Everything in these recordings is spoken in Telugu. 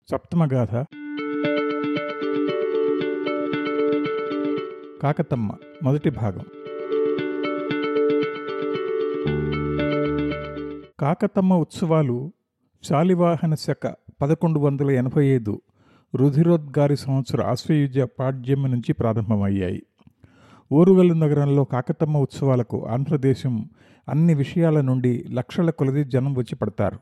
సప్తమగాథ కాకతమ్మ మొదటి భాగం కాకతమ్మ ఉత్సవాలు శాలివాహన శక పదకొండు వందల ఎనభై ఐదు రుధిరోద్గారి సంవత్సర ఆశ్వయుజ పాడ్యమి నుంచి ప్రారంభమయ్యాయి ఓరుగల్లు నగరంలో కాకతమ్మ ఉత్సవాలకు ఆంధ్రదేశం అన్ని విషయాల నుండి లక్షల కొలది జనం వచ్చి పడతారు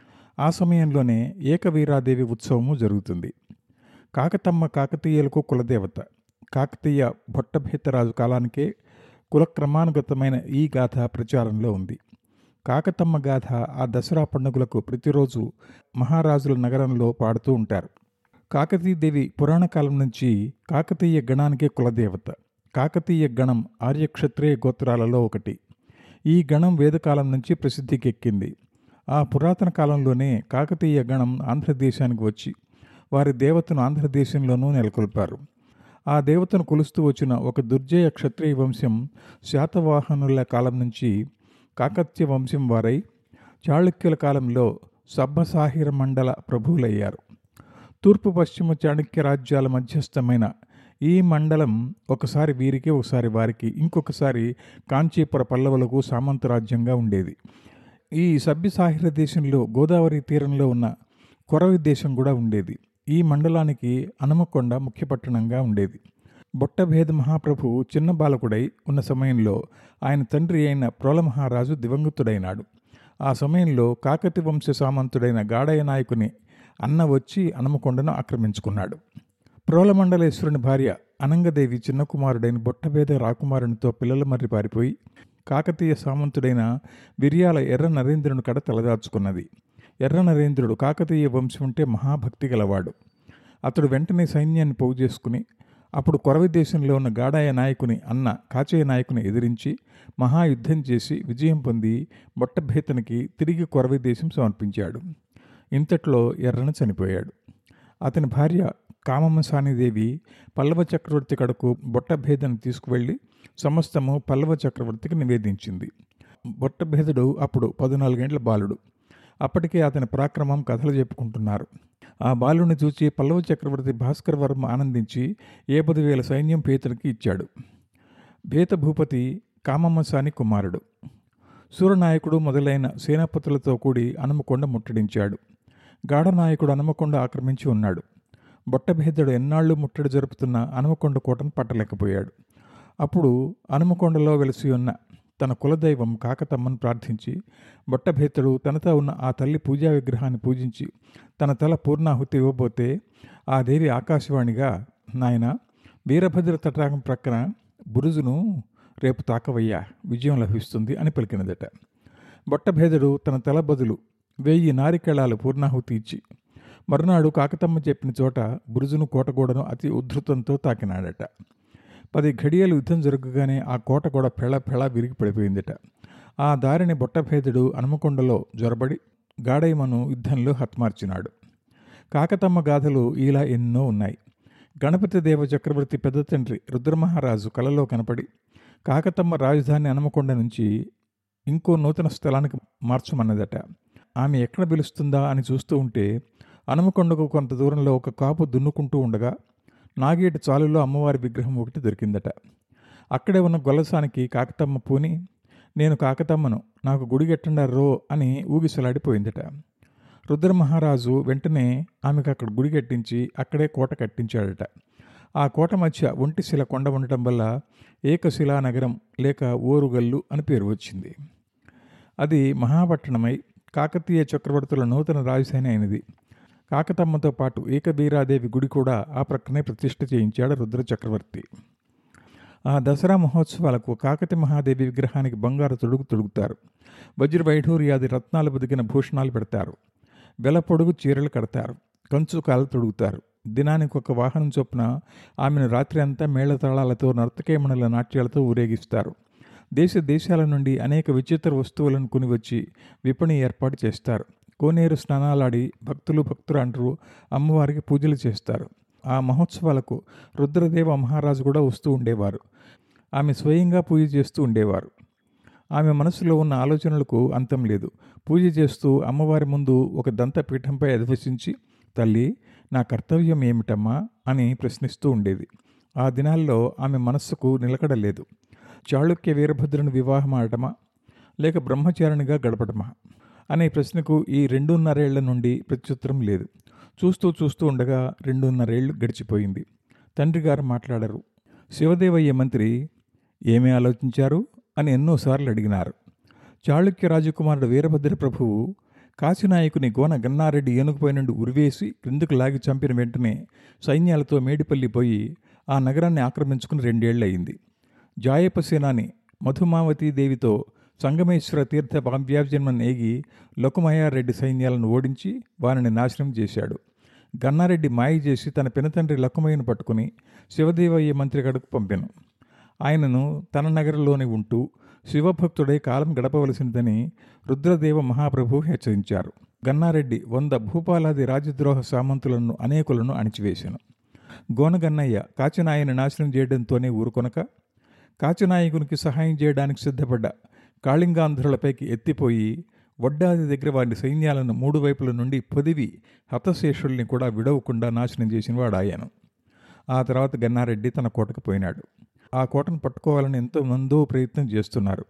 ఆ సమయంలోనే ఏకవీరాదేవి ఉత్సవము జరుగుతుంది కాకతమ్మ కాకతీయులకు కులదేవత కాకతీయ భొట్టభీతరాజు కాలానికే కులక్రమానుగతమైన ఈ గాథ ప్రచారంలో ఉంది కాకతమ్మ గాథ ఆ దసరా పండుగలకు ప్రతిరోజు మహారాజుల నగరంలో పాడుతూ ఉంటారు కాకతీదేవి పురాణ కాలం నుంచి కాకతీయ గణానికే కులదేవత కాకతీయ గణం ఆర్యక్షత్రియ గోత్రాలలో ఒకటి ఈ గణం వేదకాలం నుంచి ప్రసిద్ధికెక్కింది ఆ పురాతన కాలంలోనే కాకతీయ గణం ఆంధ్రదేశానికి వచ్చి వారి దేవతను ఆంధ్రదేశంలోనూ నెలకొల్పారు ఆ దేవతను కొలుస్తూ వచ్చిన ఒక దుర్జయ క్షత్రియ వంశం శాతవాహనుల కాలం నుంచి కాకత్య వంశం వారై చాళుక్యుల కాలంలో సబ్బసాహిర మండల ప్రభువులయ్యారు తూర్పు పశ్చిమ చాణక్య రాజ్యాల మధ్యస్థమైన ఈ మండలం ఒకసారి వీరికి ఒకసారి వారికి ఇంకొకసారి కాంచీపుర పల్లవులకు సామంతరాజ్యంగా ఉండేది ఈ సభ్యసాహిర దేశంలో గోదావరి తీరంలో ఉన్న కొరవి దేశం కూడా ఉండేది ఈ మండలానికి అనమకొండ ముఖ్య పట్టణంగా ఉండేది బొట్టభేద మహాప్రభు చిన్న బాలకుడై ఉన్న సమయంలో ఆయన తండ్రి అయిన ప్రోలమహారాజు దివంగతుడైనాడు ఆ సమయంలో కాకతి వంశ సామంతుడైన గాడయ్య నాయకుని అన్న వచ్చి అనమకొండను ఆక్రమించుకున్నాడు ప్రోలమండలేశ్వరుని భార్య అనంగదేవి చిన్న కుమారుడైన బొట్టభేద రాకుమారునితో పిల్లల మర్రి పారిపోయి కాకతీయ సామంతుడైన విర్యాల ఎర్ర నరేంద్రుని కడ తలదాచుకున్నది ఎర్ర నరేంద్రుడు కాకతీయ వంశం అంటే మహాభక్తి గలవాడు అతడు వెంటనే సైన్యాన్ని పోగు చేసుకుని అప్పుడు కొరవి దేశంలో ఉన్న గాడాయ నాయకుని అన్న కాచయ్య నాయకుని ఎదిరించి మహాయుద్ధం చేసి విజయం పొంది బొట్టభేతనికి తిరిగి కొరవి దేశం సమర్పించాడు ఇంతట్లో ఎర్రన చనిపోయాడు అతని భార్య కామమసానిదేవి పల్లవ చక్రవర్తి కడకు బొట్టభేదను తీసుకువెళ్ళి సమస్తము పల్లవ చక్రవర్తికి నివేదించింది బొట్టభేదుడు అప్పుడు పద్నాలుగేండ్ల బాలుడు అప్పటికే అతని పరాక్రమం కథలు చెప్పుకుంటున్నారు ఆ బాలుని చూచి పల్లవ చక్రవర్తి భాస్కర్ వర్మ ఆనందించి ఏ పదివేల సైన్యం పేతునికి ఇచ్చాడు భేత భూపతి కామమ్మసాని కుమారుడు సూరనాయకుడు మొదలైన సేనాపతులతో కూడి అనుమకొండ ముట్టడించాడు గాఢనాయకుడు అనుమకొండ ఆక్రమించి ఉన్నాడు బొట్టభేదుడు ఎన్నాళ్ళు ముట్టడి జరుపుతున్న అనుమకొండ కోటను పట్టలేకపోయాడు అప్పుడు అనుమకొండలో వెలిసి ఉన్న తన కులదైవం కాకతమ్మను ప్రార్థించి బొట్టభేతుడు తనతో ఉన్న ఆ తల్లి పూజా విగ్రహాన్ని పూజించి తన తల పూర్ణాహుతి ఇవ్వబోతే ఆ దేవి ఆకాశవాణిగా నాయన వీరభద్ర తటాకం ప్రక్కన బురుజును రేపు తాకవయ్యా విజయం లభిస్తుంది అని పలికినదట బొట్టభేదుడు తన తల బదులు వెయ్యి నారికెళాలు పూర్ణాహుతి ఇచ్చి మరునాడు కాకతమ్మ చెప్పిన చోట బురుజును కోటగోడను అతి ఉద్ధృతంతో తాకినాడట పది ఘడియలు యుద్ధం జరగగానే ఆ కోట కూడా పెళ పెళ విరిగి పడిపోయిందట ఆ దారిని బొట్టభేదుడు హనుమకొండలో జొరబడి గాడైమను యుద్ధంలో హత్మార్చినాడు కాకతమ్మ గాథలు ఇలా ఎన్నో ఉన్నాయి గణపతి దేవ చక్రవర్తి పెద్ద తండ్రి రుద్రమహారాజు కలలో కనపడి కాకతమ్మ రాజధాని హనుమకొండ నుంచి ఇంకో నూతన స్థలానికి మార్చమన్నదట ఆమె ఎక్కడ పిలుస్తుందా అని చూస్తూ ఉంటే హనుమకొండకు కొంత దూరంలో ఒక కాపు దున్నుకుంటూ ఉండగా నాగేటి చాలులో అమ్మవారి విగ్రహం ఒకటి దొరికిందట అక్కడే ఉన్న గొల్లసానికి కాకతమ్మ పూని నేను కాకతమ్మను నాకు గుడి కట్టండారో అని ఊగిసలాడిపోయిందట రుద్రమహారాజు వెంటనే ఆమెకు అక్కడ గుడి కట్టించి అక్కడే కోట కట్టించాడట ఆ కోట మధ్య ఒంటిశిల కొండ ఉండటం వల్ల ఏకశిలా నగరం లేక ఓరుగల్లు అని పేరు వచ్చింది అది మహాపట్టణమై కాకతీయ చక్రవర్తుల నూతన రాజధాని అయినది కాకతమ్మతో పాటు ఏకబీరాదేవి గుడి కూడా ఆ ప్రక్కనే ప్రతిష్ఠ చేయించాడు రుద్ర చక్రవర్తి ఆ దసరా మహోత్సవాలకు కాకతి మహాదేవి విగ్రహానికి బంగారు తొడుగు తొడుగుతారు వజ్ర వైఢూర్యాది రత్నాలు బతికిన భూషణాలు పెడతారు వెల పొడుగు చీరలు కడతారు కంచు కాలు తొడుగుతారు దినానికి ఒక వాహనం చొప్పున ఆమెను రాత్రి అంతా మేళతాళాలతో నర్తకేమణుల నాట్యాలతో ఊరేగిస్తారు దేశ దేశాల నుండి అనేక విచిత్ర వస్తువులను కొని వచ్చి విపణి ఏర్పాటు చేస్తారు కోనేరు స్నానాలాడి భక్తులు భక్తులంటూ అమ్మవారికి పూజలు చేస్తారు ఆ మహోత్సవాలకు రుద్రదేవ మహారాజు కూడా వస్తూ ఉండేవారు ఆమె స్వయంగా పూజ చేస్తూ ఉండేవారు ఆమె మనసులో ఉన్న ఆలోచనలకు అంతం లేదు పూజ చేస్తూ అమ్మవారి ముందు ఒక దంత పీఠంపై అధివసించి తల్లి నా కర్తవ్యం ఏమిటమ్మా అని ప్రశ్నిస్తూ ఉండేది ఆ దినాల్లో ఆమె మనస్సుకు నిలకడలేదు చాళుక్య వీరభద్రుని వివాహం ఆడటమా లేక బ్రహ్మచారిణిగా గడపడమా అనే ప్రశ్నకు ఈ రెండున్నరేళ్ల నుండి ప్రత్యుత్తరం లేదు చూస్తూ చూస్తూ ఉండగా రెండున్నరేళ్లు గడిచిపోయింది తండ్రి గారు మాట్లాడరు శివదేవయ్య మంత్రి ఏమి ఆలోచించారు అని ఎన్నోసార్లు అడిగినారు చాళుక్య రాజకుమారుడు వీరభద్ర ప్రభువు కాశీనాయకుని గోన గన్నారెడ్డి ఏనుగుపై నుండి ఉరివేసి క్రిందుకు లాగి చంపిన వెంటనే సైన్యాలతో మేడిపల్లి పోయి ఆ నగరాన్ని ఆక్రమించుకుని రెండేళ్లయింది జాయపసేనాని మధుమావతీ దేవితో సంగమేశ్వర తీర్థ పాంప్యాజన్మను ఏగి లకుమయారెడ్డి సైన్యాలను ఓడించి వారిని నాశనం చేశాడు గన్నారెడ్డి మాయ చేసి తన పినతండ్రి లకుమయ్యను పట్టుకుని శివదేవయ్య మంత్రి గడకు పంపాను ఆయనను తన నగరంలోనే ఉంటూ శివభక్తుడై కాలం గడపవలసిందని రుద్రదేవ మహాప్రభు హెచ్చరించారు గన్నారెడ్డి వంద భూపాలాది రాజద్రోహ సామంతులను అనేకులను అణిచివేశాను గోనగన్నయ్య కాచినాయని నాశనం చేయడంతోనే ఊరుకొనక కాచినాయకునికి సహాయం చేయడానికి సిద్ధపడ్డ కాళింగాంధ్రులపైకి ఎత్తిపోయి వడ్డాది దగ్గర వారి సైన్యాలను మూడు వైపుల నుండి పొదివి హతశేషుల్ని కూడా విడవకుండా నాశనం చేసిన వాడాయాను ఆ తర్వాత గన్నారెడ్డి తన కోటకు పోయినాడు ఆ కోటను పట్టుకోవాలని ఎంతో మందో ప్రయత్నం చేస్తున్నారు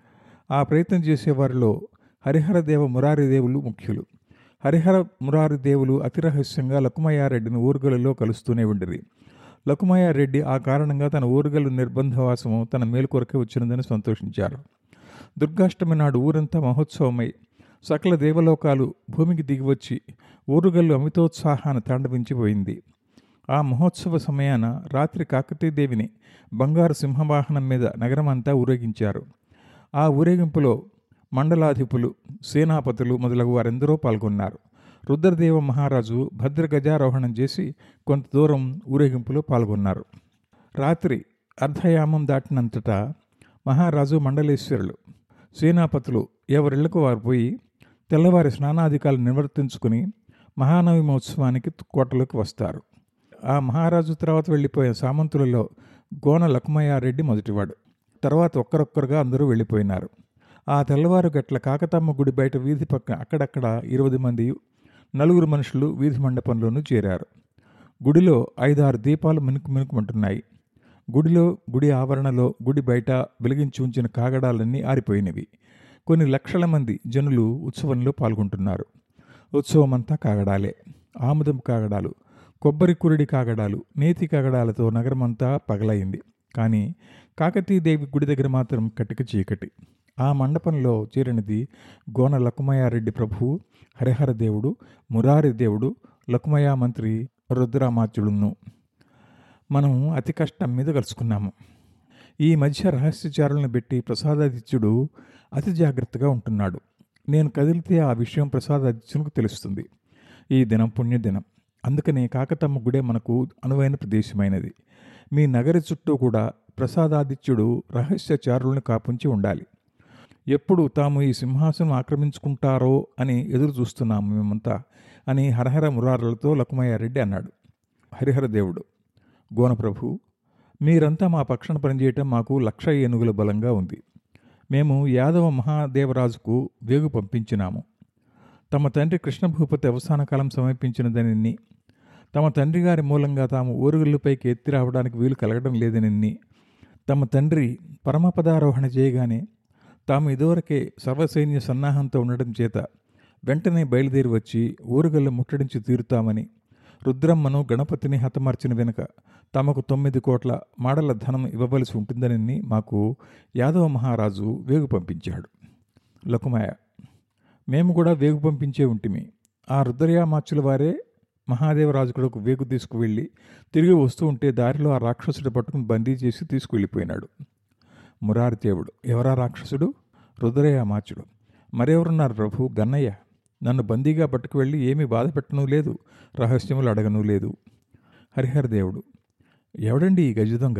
ఆ ప్రయత్నం చేసేవారిలో హరిహరదేవ మురారిదేవులు ముఖ్యులు హరిహర మురారిదేవులు అతి రహస్యంగా లకుమయ్యారెడ్డిని ఊరుగలలో కలుస్తూనే ఉండిరి లకుమయ్యారెడ్డి ఆ కారణంగా తన ఊరుగలు నిర్బంధవాసము తన మేలు కొరకే వచ్చినదని సంతోషించారు దుర్గాష్టమి నాడు ఊరంతా మహోత్సవమై సకల దేవలోకాలు భూమికి దిగివచ్చి ఊరుగల్లు అమితోత్సాహాన్ని తాండవించిపోయింది ఆ మహోత్సవ సమయాన రాత్రి కాకతీదేవిని బంగారు సింహవాహనం మీద నగరమంతా ఊరేగించారు ఆ ఊరేగింపులో మండలాధిపులు సేనాపతులు మొదలగు వారెందరో పాల్గొన్నారు రుద్రదేవ మహారాజు భద్ర గజారోహణం చేసి కొంత దూరం ఊరేగింపులో పాల్గొన్నారు రాత్రి అర్ధయామం దాటినంతటా మహారాజు మండలేశ్వరులు సేనాపతులు ఎవరిళ్లకు వారు పోయి తెల్లవారి స్నానాధికాలు నిర్వర్తించుకుని మహానవి మహోత్సవానికి కోటలోకి వస్తారు ఆ మహారాజు తర్వాత వెళ్ళిపోయే సామంతులలో గోన లక్మయ్యారెడ్డి మొదటివాడు తర్వాత ఒక్కరొక్కరుగా అందరూ వెళ్ళిపోయినారు ఆ తెల్లవారు గట్ల కాకతమ్మ గుడి బయట వీధి పక్కన అక్కడక్కడ ఇరవై మంది నలుగురు మనుషులు వీధి మండపంలోనూ చేరారు గుడిలో ఐదారు దీపాలు మినుకు మినుకుమంటున్నాయి గుడిలో గుడి ఆవరణలో గుడి బయట వెలిగించి ఉంచిన కాగడాలన్నీ ఆరిపోయినవి కొన్ని లక్షల మంది జనులు ఉత్సవంలో పాల్గొంటున్నారు ఉత్సవమంతా కాగడాలే ఆముదం కాగడాలు కొబ్బరి కురిడి కాగడాలు నేతి కాగడాలతో నగరమంతా పగలైంది కానీ కాకతీదేవి గుడి దగ్గర మాత్రం కటిక చీకటి ఆ మండపంలో చేరినది గోన లకుమయారెడ్డి ప్రభువు హరిహర దేవుడు మురారి దేవుడు లకుమయా మంత్రి రుద్రామాత్యుడును మనం అతి కష్టం మీద కలుసుకున్నాము ఈ మధ్య రహస్యచారులను పెట్టి ప్రసాదాదిత్యుడు అతి జాగ్రత్తగా ఉంటున్నాడు నేను కదిలితే ఆ విషయం ప్రసాదాదిత్యునికి తెలుస్తుంది ఈ దినం పుణ్యదినం అందుకనే కాకతమ్మ గుడే మనకు అనువైన ప్రదేశమైనది మీ నగరి చుట్టూ కూడా ప్రసాదాదిత్యుడు రహస్యచారులను కాపుంచి ఉండాలి ఎప్పుడు తాము ఈ సింహాసనం ఆక్రమించుకుంటారో అని ఎదురు చూస్తున్నాము మేమంతా అని హరహర మురారులతో లకుమయ్యారెడ్డి అన్నాడు హరిహర దేవుడు గోనప్రభు మీరంతా మా పక్షాన పనిచేయటం మాకు లక్ష ఏనుగుల బలంగా ఉంది మేము యాదవ మహాదేవరాజుకు వేగు పంపించినాము తమ తండ్రి కృష్ణభూపతి అవసాన కాలం సమీపించినదని తమ తండ్రి గారి మూలంగా తాము ఊరుగులపైకి ఎత్తి రావడానికి వీలు కలగడం లేదని తమ తండ్రి పరమపదారోహణ చేయగానే తాము ఇదివరకే సర్వసైన్య సన్నాహంతో ఉండడం చేత వెంటనే బయలుదేరి వచ్చి ఊరుగల్లు ముట్టడించి తీరుతామని రుద్రమ్మను గణపతిని హతమార్చిన వెనుక తమకు తొమ్మిది కోట్ల మాడల ధనం ఇవ్వవలసి ఉంటుందని మాకు యాదవ మహారాజు వేగు పంపించాడు లకుమాయ మేము కూడా వేగు పంపించే ఉంటిమి ఆ రుద్రయామాచుల వారే మహాదేవరాజు కొడుకు వేగు తీసుకువెళ్ళి తిరిగి వస్తూ ఉంటే దారిలో ఆ రాక్షసుడు పట్టుకుని బందీ చేసి తీసుకువెళ్ళిపోయినాడు మురారిదేవుడు ఎవరా రాక్షసుడు రుద్రయామాచుడు మరెవరున్నారు ప్రభు గన్నయ్య నన్ను బందీగా పట్టుకు వెళ్ళి ఏమీ బాధ పెట్టను లేదు రహస్యములు అడగను లేదు హరిహర దేవుడు ఎవడండి ఈ గజదొంగ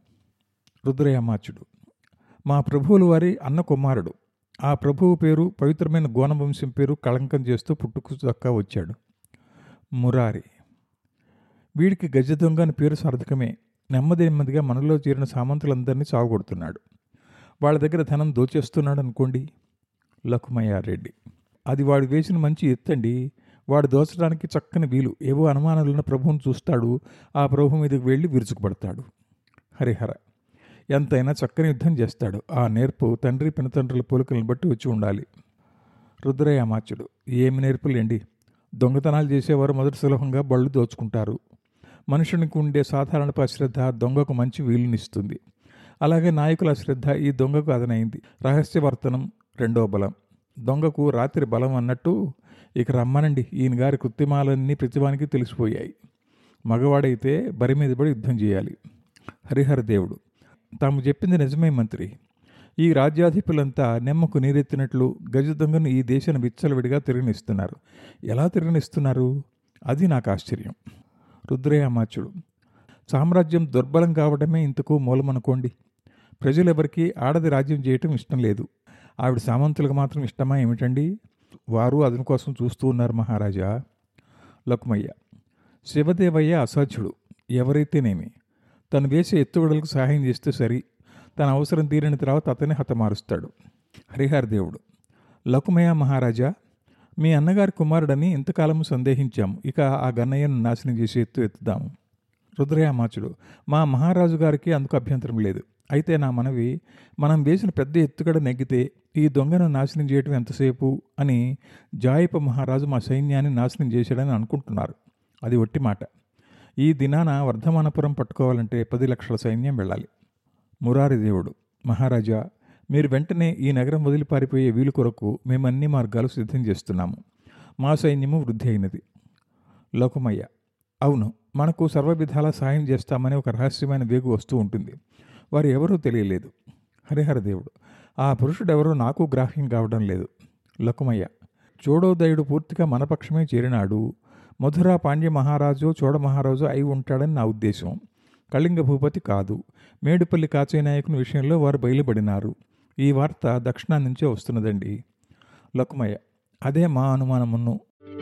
రుద్రయామాచుడు మా ప్రభువుల వారి అన్న కుమారుడు ఆ ప్రభువు పేరు పవిత్రమైన గోనవంశం పేరు కళంకం చేస్తూ పుట్టుకు దక్కా వచ్చాడు మురారి వీడికి గజ దొంగ అని పేరు సార్థకమే నెమ్మది నెమ్మదిగా మనలో చేరిన సామంతులందరినీ సాగుకొడుతున్నాడు వాళ్ళ దగ్గర ధనం దోచేస్తున్నాడు అనుకోండి లకుమయ్యారెడ్డి అది వాడు వేసిన మంచి ఎత్తండి వాడు దోచడానికి చక్కని వీలు ఏవో అనుమానాలున్న ప్రభువును చూస్తాడు ఆ ప్రభు మీదకి వెళ్ళి విరుచుకుపడతాడు హరిహర ఎంతైనా చక్కని యుద్ధం చేస్తాడు ఆ నేర్పు తండ్రి పినతండ్రుల పోలికలను బట్టి వచ్చి ఉండాలి రుద్రయామాచుడు ఏమి నేర్పులేండి దొంగతనాలు చేసేవారు మొదటి సులభంగా బళ్ళు దోచుకుంటారు మనుషునికి ఉండే సాధారణపు అశ్రద్ధ దొంగకు మంచి వీలునిస్తుంది అలాగే నాయకుల అశ్రద్ధ ఈ దొంగకు అదనైంది రహస్యవర్తనం రెండో బలం దొంగకు రాత్రి బలం అన్నట్టు ఇక రమ్మనండి ఈయన గారి కృత్రిమాలన్నీ ప్రతిభానికి తెలిసిపోయాయి మగవాడైతే బరి మీద పడి యుద్ధం చేయాలి హరిహర దేవుడు తాము చెప్పింది నిజమే మంత్రి ఈ రాజ్యాధిపులంతా నెమ్మకు నీరెత్తినట్లు గజ దొంగను ఈ దేశాన్ని విచ్చలవిడిగా తిరగనిస్తున్నారు ఎలా తిరగనిస్తున్నారు అది నాకు ఆశ్చర్యం రుద్రయామాచుడు సామ్రాజ్యం దుర్బలం కావడమే ఇంతకు మూలమనుకోండి ప్రజలెవరికి ఆడది రాజ్యం చేయటం ఇష్టం లేదు ఆవిడ సామంతులకు మాత్రం ఇష్టమా ఏమిటండి వారు అతని కోసం చూస్తూ ఉన్నారు మహారాజా లకుమయ్య శివదేవయ్య అసాధ్యుడు ఎవరైతేనేమి తను వేసే ఎత్తుగడలకు సహాయం చేస్తే సరి తన అవసరం తీరిన తర్వాత అతన్ని హతమారుస్తాడు హరిహర దేవుడు లకుమయ్య మహారాజా మీ అన్నగారి కుమారుడని ఇంతకాలం సందేహించాము ఇక ఆ గన్నయ్యను నాశనం చేసి ఎత్తు ఎత్తుదాము రుద్రయామాచుడు మా మహారాజు గారికి అందుకు అభ్యంతరం లేదు అయితే నా మనవి మనం వేసిన పెద్ద ఎత్తుగడ నెగ్గితే ఈ దొంగను నాశనం చేయటం ఎంతసేపు అని జాయప మహారాజు మా సైన్యాన్ని నాశనం చేశాడని అనుకుంటున్నారు అది ఒట్టి మాట ఈ దినాన వర్ధమానపురం పట్టుకోవాలంటే పది లక్షల సైన్యం వెళ్ళాలి మురారి దేవుడు మహారాజా మీరు వెంటనే ఈ నగరం వదిలి పారిపోయే వీలు కొరకు మేము అన్ని మార్గాలు సిద్ధం చేస్తున్నాము మా సైన్యము వృద్ధి అయినది లోకమయ్య అవును మనకు సర్వవిధాల సాయం చేస్తామని ఒక రహస్యమైన వేగు వస్తూ ఉంటుంది వారు ఎవరూ తెలియలేదు హరిహర దేవుడు ఆ పురుషుడెవరో నాకు గ్రాహ్యం కావడం లేదు లకుమయ్య చోడోదయుడు పూర్తిగా మనపక్షమే చేరినాడు మధురా పాండ్య మహారాజు చోడ మహారాజు అయి ఉంటాడని నా ఉద్దేశం కళింగ భూపతి కాదు మేడుపల్లి కాచయ్య నాయకుని విషయంలో వారు బయలుపడినారు ఈ వార్త దక్షిణా నుంచే వస్తున్నదండి లకుమయ్య అదే మా అనుమానమును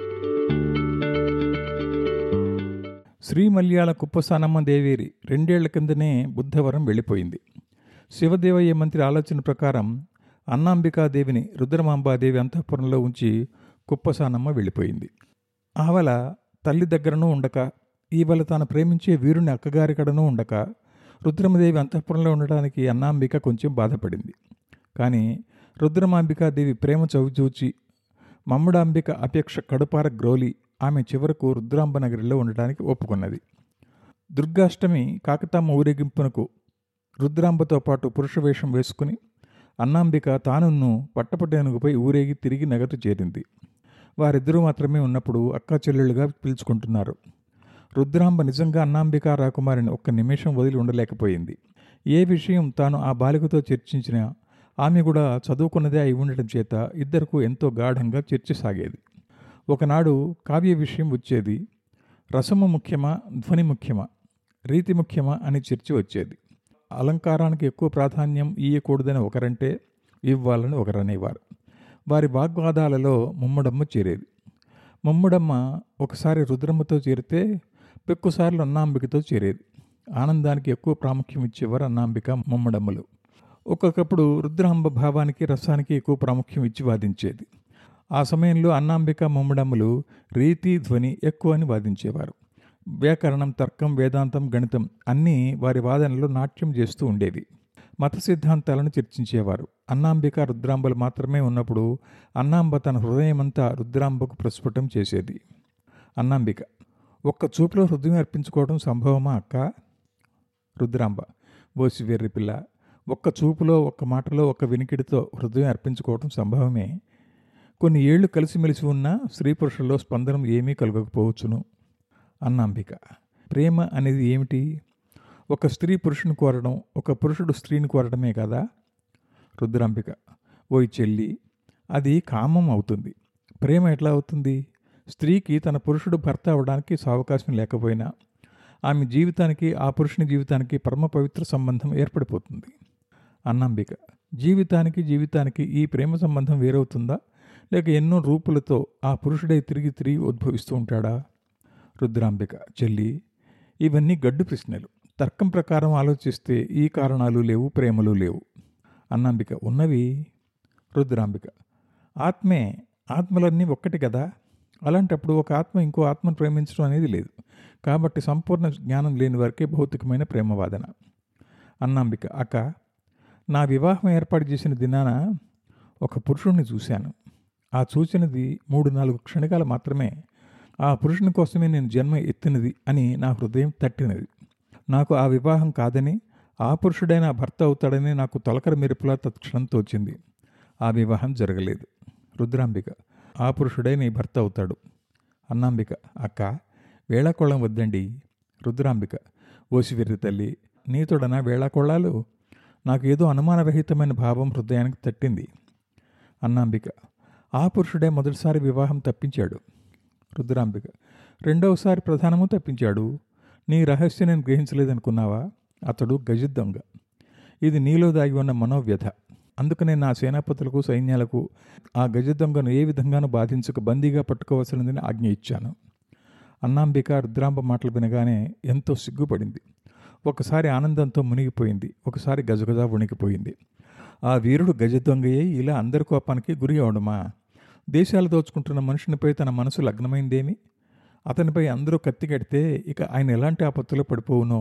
శ్రీ మల్యాల కుప్పసానమ్మ దేవేరి రెండేళ్ల కిందనే బుద్ధవరం వెళ్ళిపోయింది శివదేవయ్య మంత్రి ఆలోచన ప్రకారం అన్నాంబికాదేవిని రుద్రమాంబాదేవి అంతఃపురంలో ఉంచి కుప్పసానమ్మ వెళ్ళిపోయింది ఆవల తల్లి దగ్గరనూ ఉండక ఈవల తాను ప్రేమించే వీరుని అక్కగారి కడనూ ఉండక రుద్రమదేవి అంతఃపురంలో ఉండడానికి అన్నాంబిక కొంచెం బాధపడింది కానీ రుద్రమాంబికాదేవి ప్రేమ చవిచూచి మమ్ముడాంబిక అపేక్ష కడుపార గ్రోలి ఆమె చివరకు రుద్రాంబ నగరిలో ఉండటానికి ఒప్పుకున్నది దుర్గాష్టమి కాకతమ్మ ఊరేగింపునకు రుద్రాంబతో పాటు పురుష వేషం వేసుకుని అన్నాంబిక తానున్ను పట్టపట్టేనుగుపై ఊరేగి తిరిగి నగదు చేరింది వారిద్దరూ మాత్రమే ఉన్నప్పుడు అక్కా చెల్లెళ్ళుగా పిలుచుకుంటున్నారు రుద్రాంబ నిజంగా అన్నాంబిక రాకుమారిని ఒక్క నిమిషం వదిలి ఉండలేకపోయింది ఏ విషయం తాను ఆ బాలికతో చర్చించినా ఆమె కూడా చదువుకున్నదే అయి ఉండటం చేత ఇద్దరకు ఎంతో గాఢంగా చర్చ సాగేది ఒకనాడు కావ్య విషయం వచ్చేది రసము ముఖ్యమా ధ్వని ముఖ్యమా రీతి ముఖ్యమా అని చర్చ వచ్చేది అలంకారానికి ఎక్కువ ప్రాధాన్యం ఇయ్యకూడదని ఒకరంటే ఇవ్వాలని ఒకరనేవారు వారి వాగ్వాదాలలో ముమ్మడమ్మ చేరేది ముమ్మడమ్మ ఒకసారి రుద్రమ్మతో చేరితే పెక్కుసార్లు అన్నాంబికతో చేరేది ఆనందానికి ఎక్కువ ప్రాముఖ్యం ఇచ్చేవారు అన్నాంబిక ముమ్మడమ్మలు ఒక్కొక్కప్పుడు రుద్రాంబ భావానికి రసానికి ఎక్కువ ప్రాముఖ్యం ఇచ్చి వాదించేది ఆ సమయంలో అన్నాంబిక ముమ్మడమ్మలు రీతి ధ్వని ఎక్కువ అని వాదించేవారు వ్యాకరణం తర్కం వేదాంతం గణితం అన్నీ వారి వాదనలో నాట్యం చేస్తూ ఉండేవి మత సిద్ధాంతాలను చర్చించేవారు అన్నాంబిక రుద్రాంబలు మాత్రమే ఉన్నప్పుడు అన్నాంబ తన హృదయమంతా రుద్రాంబకు ప్రస్ఫుటం చేసేది అన్నాంబిక ఒక్క చూపులో హృదయం అర్పించుకోవడం సంభవమా అక్క రుద్రాంబ ఓసి వెర్రి పిల్ల ఒక్క చూపులో ఒక్క మాటలో ఒక్క వినికిడితో హృదయం అర్పించుకోవడం సంభవమే కొన్ని ఏళ్లు కలిసిమెలిసి ఉన్న స్త్రీ పురుషుల్లో స్పందనం ఏమీ కలగకపోవచ్చును అన్నాంబిక ప్రేమ అనేది ఏమిటి ఒక స్త్రీ పురుషుని కోరడం ఒక పురుషుడు స్త్రీని కోరడమే కదా రుద్రాంబిక ఓయ్ చెల్లి అది కామం అవుతుంది ప్రేమ ఎట్లా అవుతుంది స్త్రీకి తన పురుషుడు భర్త అవడానికి సావకాశం లేకపోయినా ఆమె జీవితానికి ఆ పురుషుని జీవితానికి పరమ పవిత్ర సంబంధం ఏర్పడిపోతుంది అన్నాంబిక జీవితానికి జీవితానికి ఈ ప్రేమ సంబంధం వేరవుతుందా లేక ఎన్నో రూపులతో ఆ పురుషుడే తిరిగి తిరిగి ఉద్భవిస్తూ ఉంటాడా రుద్రాంబిక చెల్లి ఇవన్నీ గడ్డు ప్రశ్నలు తర్కం ప్రకారం ఆలోచిస్తే ఈ కారణాలు లేవు ప్రేమలు లేవు అన్నాంబిక ఉన్నవి రుద్రాంబిక ఆత్మే ఆత్మలన్నీ ఒక్కటి కదా అలాంటప్పుడు ఒక ఆత్మ ఇంకో ఆత్మను ప్రేమించడం అనేది లేదు కాబట్టి సంపూర్ణ జ్ఞానం లేని వారికే భౌతికమైన ప్రేమవాదన అన్నాంబిక అక్క నా వివాహం ఏర్పాటు చేసిన దినాన ఒక పురుషుణ్ణి చూశాను ఆ చూసినది మూడు నాలుగు క్షణికాలు మాత్రమే ఆ పురుషుని కోసమే నేను జన్మ ఎత్తినది అని నా హృదయం తట్టినది నాకు ఆ వివాహం కాదని ఆ పురుషుడే నా భర్త అవుతాడని నాకు తొలకర మెరుపులా తత్క్షణం తోచింది ఆ వివాహం జరగలేదు రుద్రాంబిక ఆ పురుషుడే నీ భర్త అవుతాడు అన్నాంబిక అక్క వేళాకోళం వద్దండి రుద్రాంబిక ఓసి వెర్రి తల్లి నీతోడనా వేళాకోళాలు నాకు ఏదో అనుమానరహితమైన భావం హృదయానికి తట్టింది అన్నాంబిక ఆ పురుషుడే మొదటిసారి వివాహం తప్పించాడు రుద్రాంబిక రెండవసారి ప్రధానము తప్పించాడు నీ రహస్యం నేను గ్రహించలేదనుకున్నావా అతడు గజదొంగ ఇది నీలో దాగి ఉన్న మనోవ్యధ అందుకనే నా సేనాపతులకు సైన్యాలకు ఆ గజదొంగను ఏ విధంగానూ బాధించక బందీగా పట్టుకోవాల్సినదని ఆజ్ఞ ఇచ్చాను అన్నాంబిక రుద్రాంబ మాటలు వినగానే ఎంతో సిగ్గుపడింది ఒకసారి ఆనందంతో మునిగిపోయింది ఒకసారి గజగజ వణికిపోయింది ఆ వీరుడు గజదొంగయే ఇలా అందరి కోపానికి గురి అవడమా దేశాలు దోచుకుంటున్న మనుషునిపై తన మనసు లగ్నమైందేమి అతనిపై అందరూ కత్తి కడితే ఇక ఆయన ఎలాంటి ఆపత్తులో పడిపోవునో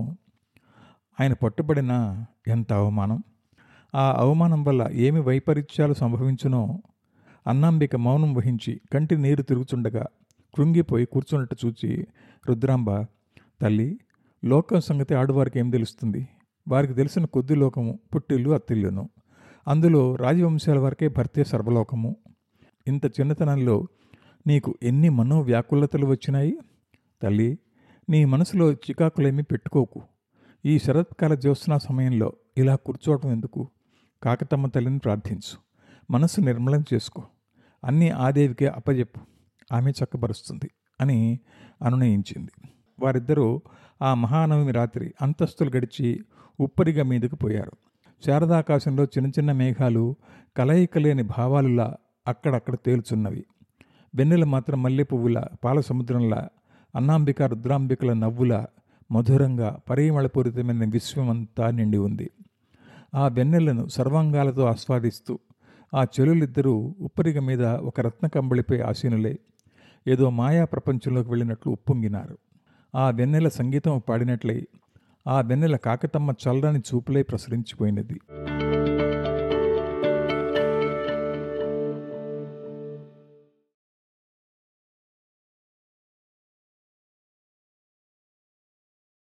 ఆయన పట్టుబడిన ఎంత అవమానం ఆ అవమానం వల్ల ఏమి వైపరీత్యాలు సంభవించునో అన్నాంబిక మౌనం వహించి కంటి నీరు తిరుగుచుండగా కృంగిపోయి కూర్చున్నట్టు చూచి రుద్రాంబ తల్లి లోకం సంగతి ఆడవారికి ఏం తెలుస్తుంది వారికి తెలిసిన కొద్ది లోకము పుట్టిల్లు అత్తిల్లును అందులో రాజవంశాల వరకే భర్తే సర్వలోకము ఇంత చిన్నతనంలో నీకు ఎన్ని మనోవ్యాకులతలు వచ్చినాయి తల్లి నీ మనసులో చికాకులేమీ పెట్టుకోకు ఈ శరత్కాల జ్యోత్స్నా సమయంలో ఇలా కూర్చోవటం ఎందుకు కాకతమ్మ తల్లిని ప్రార్థించు మనసు నిర్మలం చేసుకో అన్నీ ఆదేవికే అప్పజెప్పు ఆమె చక్కబరుస్తుంది అని అనునయించింది వారిద్దరూ ఆ మహానవమి రాత్రి అంతస్తులు గడిచి ఉప్పరిగా మీదకు పోయారు శారదాకాశంలో చిన్న చిన్న మేఘాలు కలయిక లేని భావాలులా అక్కడక్కడ తేలుచున్నవి వెన్నెల మాత్రం మల్లె పువ్వుల పాల సముద్రంలా అన్నాంబిక రుద్రాంబికల నవ్వుల మధురంగా పరిమళపూరితమైన విశ్వమంతా నిండి ఉంది ఆ వెన్నెలను సర్వాంగాలతో ఆస్వాదిస్తూ ఆ చెలులిద్దరూ ఉప్పరిగ మీద ఒక రత్న కంబళిపై ఆసీనులై ఏదో మాయా ప్రపంచంలోకి వెళ్ళినట్లు ఉప్పొంగినారు ఆ వెన్నెల సంగీతం పాడినట్లయి ఆ వెన్నెల కాకతమ్మ చల్లని చూపులై ప్రసరించిపోయినది